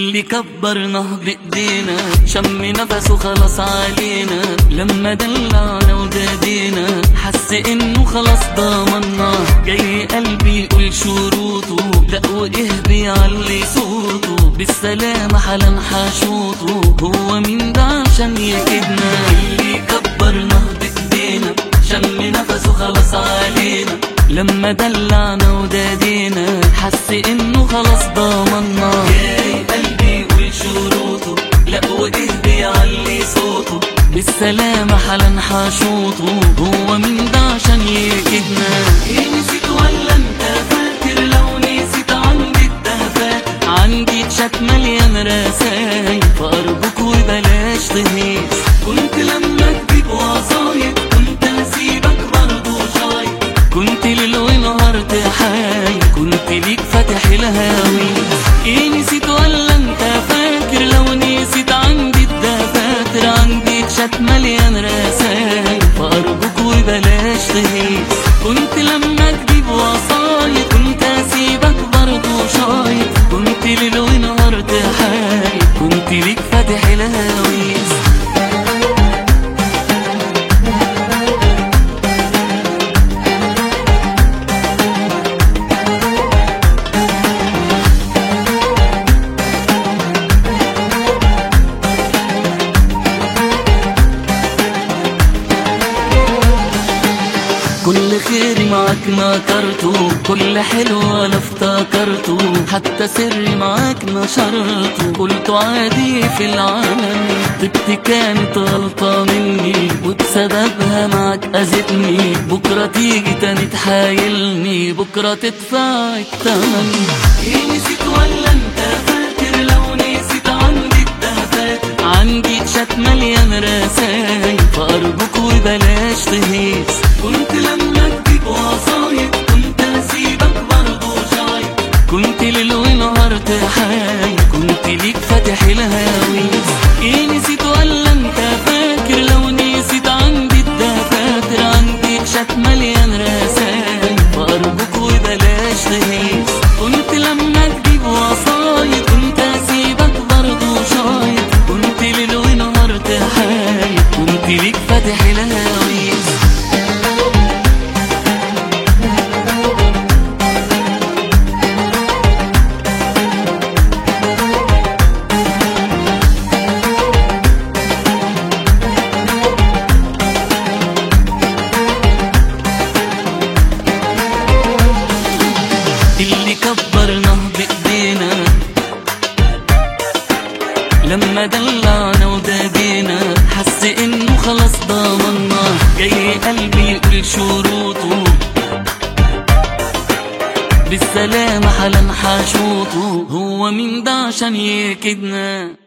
اللي كبرناه بايدينا شم نفسه خلاص علينا لما دلعنا ودادينا حس انه خلاص ضمناه جاي قلبي يقول شروطه لا وايه بيعلي صوته بالسلامة حالا حشوطه هو مين ده عشان يكدنا اللي كبرناه بايدينا شم نفسه خلاص علينا لما دلعنا ودادينا حس انه خلاص ضمنا جاي قلبي يقول شروطه لا وايه بيعلي صوته بالسلامة حالا حشوطه هو مين ده عشان يكدنا إيه نسيت ولا انت فاكر لو نسيت عندي الدهفات عندي تشات مليان رسايل فأرجوك وبلاش تهيس كنت لما تجيب وصايد كنت اسيبك برضه شايف كنت ليل ونهار تحايل كنت ليك فاتح الهاوي ايه نسيت ولا انت فاكر لو نسيت عندي الدفاتر عندي تشات مليان رسايل فارجوك وبلاش تهيس كنت لما تجيب وصايد كنت اسيبك برضه شايف كنت ليل ونهار تحايل كنت ليك فاتح الهاويس كل خيري معاك نكرته كل حلو انا افتكرته حتى سري معاك نشرته قلت عادي في العالم طيبتي كانت غلطة مني وبسببها معاك اذتني بكرة تيجي تاني تحايلني بكرة تدفع التمن ايه نسيت ولا انت فاكر لو نسيت عندي الدهفات عندي تشات مليان رسايل فأرجوك وبلاش تهيس كنت لما تجيب وصايد كنت اسيبك برضه شايف كنت ليل ونهار تحايل كنت ليك فاتح الهاويس ايه نسيت ولا انت فاكر لو نسيت عندي الدفاتر عندي تشات مليان رسايل فأرجوك وبلاش تهيس كنت لما تجيب وصايد كنت اسيبك برضه شايف كنت ليل ونهار تحايل كنت ليك فاتح الهاويس اللي كبرناه بايدينا لما دلعنا ودادينا حس انه خلاص ضمنا جاي قلبي يقول شروطه بالسلامة حالا حشوطه هو مين ده عشان يكدنا